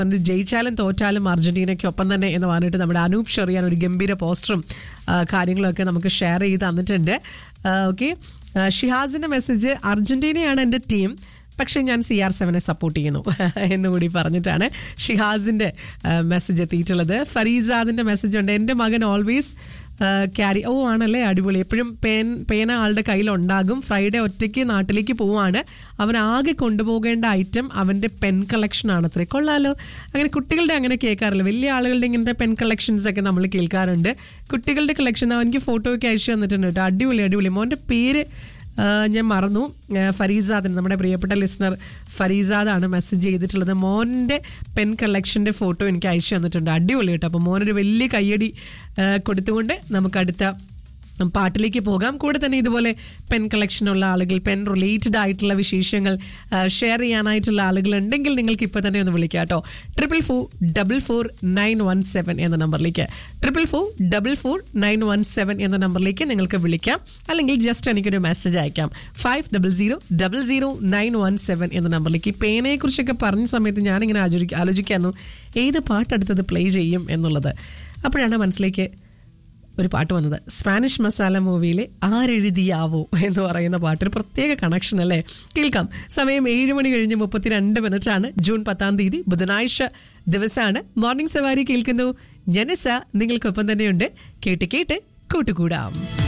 അതുകൊണ്ട് ജയിച്ചാലും തോറ്റാലും അർജന്റീനയ്ക്കൊപ്പം തന്നെ എന്ന് പറഞ്ഞിട്ട് നമ്മുടെ അനൂപ് ഷെറിയാൻ ഒരു ഗംഭീര പോസ്റ്ററും ആ, കാര്യങ്ങളൊക്കെ നമുക്ക് ഷെയർ ചെയ്ത് തന്നിട്ടുണ്ട് ഓക്കെ ഷിഹാസിന്റെ മെസ്സേജ് അർജന്റീനയാണ് എൻ്റെ ടീം പക്ഷെ ഞാൻ സി ആർ സെവനെ സപ്പോർട്ട് ചെയ്യുന്നു എന്നുകൂടി പറഞ്ഞിട്ടാണ് ഷിഹാസിന്റെ മെസ്സേജ് എത്തിയിട്ടുള്ളത് ഫരീസാദിന്റെ മെസ്സേജ് ഉണ്ട് എൻ്റെ മകൻ ഓൾവേസ് ക്യാരി ഓ ആണല്ലേ അടിപൊളി എപ്പോഴും പേൻ പേന ആളുടെ കയ്യിലുണ്ടാകും ഫ്രൈഡേ ഒറ്റയ്ക്ക് നാട്ടിലേക്ക് പോവാണ് അവൻ ആകെ കൊണ്ടുപോകേണ്ട ഐറ്റം അവൻ്റെ പെൻ കളക്ഷൻ ആണ് അത്രേ കൊള്ളാലോ അങ്ങനെ കുട്ടികളുടെ അങ്ങനെ കേൾക്കാറില്ല വലിയ ആളുകളുടെ ഇങ്ങനത്തെ പെൻ കളക്ഷൻസ് ഒക്കെ നമ്മൾ കേൾക്കാറുണ്ട് കുട്ടികളുടെ കളക്ഷൻ അവനിക്ക് ഫോട്ടോ ഒക്കെ അയച്ചു തന്നിട്ടുണ്ട് കേട്ടോ അടിപൊളി അടിപൊളി മോൻ്റെ പേര് ആ, ഞാൻ മറന്നു ആ, ഫരീസാദിന് നമ്മുടെ പ്രിയപ്പെട്ട ലിസണർ ഫരീസാദാണ് മെസ്സേജ് ചെയ്തിട്ടുള്ളത് മോൻ്റെ പെൻ കളക്ഷൻ്റെ ഫോട്ടോ എനിക്ക് അയച്ചു തന്നിട്ടുണ്ട് അടിപൊളി കേട്ടോ അപ്പോൾ മോനൊരു വലിയ കയ്യടി ആ, കൊടുത്തുകൊണ്ട് നമുക്ക് അടുത്ത പാട്ടിലേക്ക് പോകാം കൂടെ തന്നെ ഇതുപോലെ പെൻ കളക്ഷനുള്ള ആളുകൾ പെൻ റിലേറ്റഡ് ആയിട്ടുള്ള വിശേഷങ്ങൾ ഷെയർ ചെയ്യാനായിട്ടുള്ള ആളുകൾ ഉണ്ടെങ്കിൽ നിങ്ങൾക്ക് ഇപ്പോൾ തന്നെ ഒന്ന് വിളിക്കാം കേട്ടോ triple four double four nine one seven എന്ന നമ്പറിലേക്ക് triple four double four nine one seven എന്ന നമ്പറിലേക്ക് നിങ്ങൾക്ക് വിളിക്കാം അല്ലെങ്കിൽ ജസ്റ്റ് എനിക്കൊരു മെസ്സേജ് അയക്കാം five double zero double zero nine one seven എന്ന നമ്പറിലേക്ക് ഈ പേനയെ കുറിച്ചൊക്കെ പറഞ്ഞ സമയത്ത് ഞാനിങ്ങനെ ആലോചിക്ക ആലോചിക്കായിരുന്നു ഏത് പാട്ടെടുത്തത് പ്ലേ ചെയ്യും എന്നുള്ളത് അപ്പോഴാണ് മനസ്സിലേക്ക് ഒരു പാട്ട് വന്നത് സ്പാനിഷ് മസാല മൂവിയിലെ ആരെഴുതിയാവോ എന്ന് പറയുന്ന പാട്ട് ഒരു പ്രത്യേക കണക്ഷൻ അല്ലേ കേൾക്കാം സമയം ഏഴ് മണി കഴിഞ്ഞ് മുപ്പത്തിരണ്ട് മിനിറ്റ് ആണ് ജൂൺ പത്താം തീയതി ബുധനാഴ്ച ദിവസമാണ് മോർണിംഗ് സവാരി കേൾക്കുന്നു ജനസ നിങ്ങൾക്കൊപ്പം തന്നെയുണ്ട് കേട്ട് കേട്ട് കൂട്ടുകൂടാം